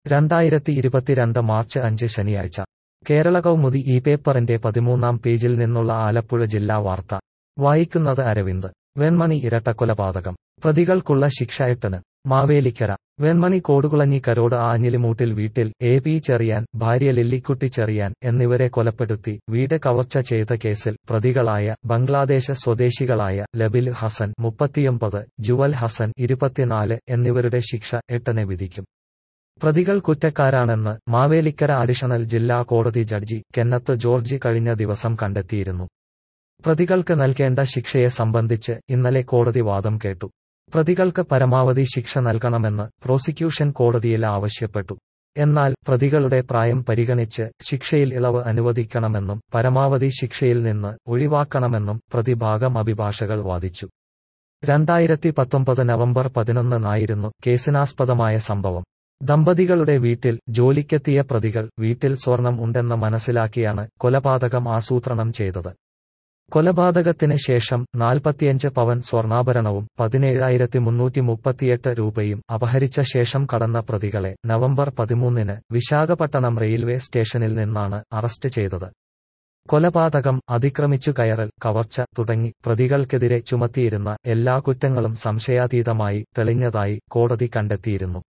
രണ്ടായിരത്തി ഇരുപത്തിരണ്ട് മാർച്ച് അഞ്ച് ശനിയാഴ്ച കേരള കൗമുദി ഈ പേപ്പറിന്റെ പതിമൂന്നാം പേജിൽ നിന്നുള്ള ആലപ്പുഴ ജില്ലാ വാർത്ത വായിക്കുന്നത് അരവിന്ദ് വെൺമണി ഇരട്ടക്കൊലപാതകം പ്രതികൾക്കുള്ള ശിക്ഷ എട്ടിന് മാവേലിക്കര വെൺമണി കോടുകുളഞ്ഞി കരോട് ആഞ്ഞിലിമൂട്ടിൽ വീട്ടിൽ എ പി ചെറിയാൻ ഭാര്യ ലില്ലിക്കുട്ടി ചെറിയാൻ എന്നിവരെ കൊലപ്പെടുത്തി വീട് കവർച്ച ചെയ്ത കേസിൽ പ്രതികളായ ബംഗ്ലാദേശ് സ്വദേശികളായ ലബിൽ ഹസൻ മുപ്പത്തിയൊമ്പത് ജുവൽ ഹസൻ ഇരുപത്തിനാല് എന്നിവരുടെ ശിക്ഷ എട്ടിന് വിധിക്കും പ്രതികൾ കുറ്റക്കാരാണെന്ന് മാവേലിക്കര അഡീഷണൽ ജില്ലാ കോടതി ജഡ്ജി കെന്നത്ത് ജോർജ് കഴിഞ്ഞ ദിവസം കണ്ടെത്തിയിരുന്നു പ്രതികൾക്ക് നൽകേണ്ട ശിക്ഷയെ സംബന്ധിച്ച് ഇന്നലെ കോടതി വാദം കേട്ടു പ്രതികൾക്ക് പരമാവധി ശിക്ഷ നൽകണമെന്ന് പ്രോസിക്യൂഷൻ കോടതിയിൽ ആവശ്യപ്പെട്ടു എന്നാൽ പ്രതികളുടെ പ്രായം പരിഗണിച്ച് ശിക്ഷയിൽ ഇളവ് അനുവദിക്കണമെന്നും പരമാവധി ശിക്ഷയിൽ നിന്ന് ഒഴിവാക്കണമെന്നും പ്രതിഭാഗം അഭിഭാഷകൾ വാദിച്ചു രണ്ടായിരത്തി പത്തൊമ്പത് നവംബർ പതിനൊന്നിനായിരുന്നു കേസിനാസ്പദമായ സംഭവം ദമ്പതികളുടെ വീട്ടിൽ ജോലിക്കെത്തിയ പ്രതികൾ വീട്ടിൽ സ്വർണം ഉണ്ടെന്ന് മനസ്സിലാക്കിയാണ് കൊലപാതകം ആസൂത്രണം ചെയ്തത് കൊലപാതകത്തിന് ശേഷം നാൽപ്പത്തിയഞ്ച് പവൻ സ്വർണ്ണാഭരണവും പതിനേഴായിരത്തി മുന്നൂറ്റി മുപ്പത്തിയെട്ട് രൂപയും അപഹരിച്ച ശേഷം കടന്ന പ്രതികളെ നവംബർ പതിമൂന്നിന് വിശാഖപട്ടണം റെയിൽവേ സ്റ്റേഷനിൽ നിന്നാണ് അറസ്റ്റ് ചെയ്തത് കൊലപാതകം അതിക്രമിച്ചു കയറൽ കവർച്ച തുടങ്ങി പ്രതികൾക്കെതിരെ ചുമത്തിയിരുന്ന എല്ലാ കുറ്റങ്ങളും സംശയാതീതമായി തെളിഞ്ഞതായി കോടതി കണ്ടെത്തിയിരുന്നു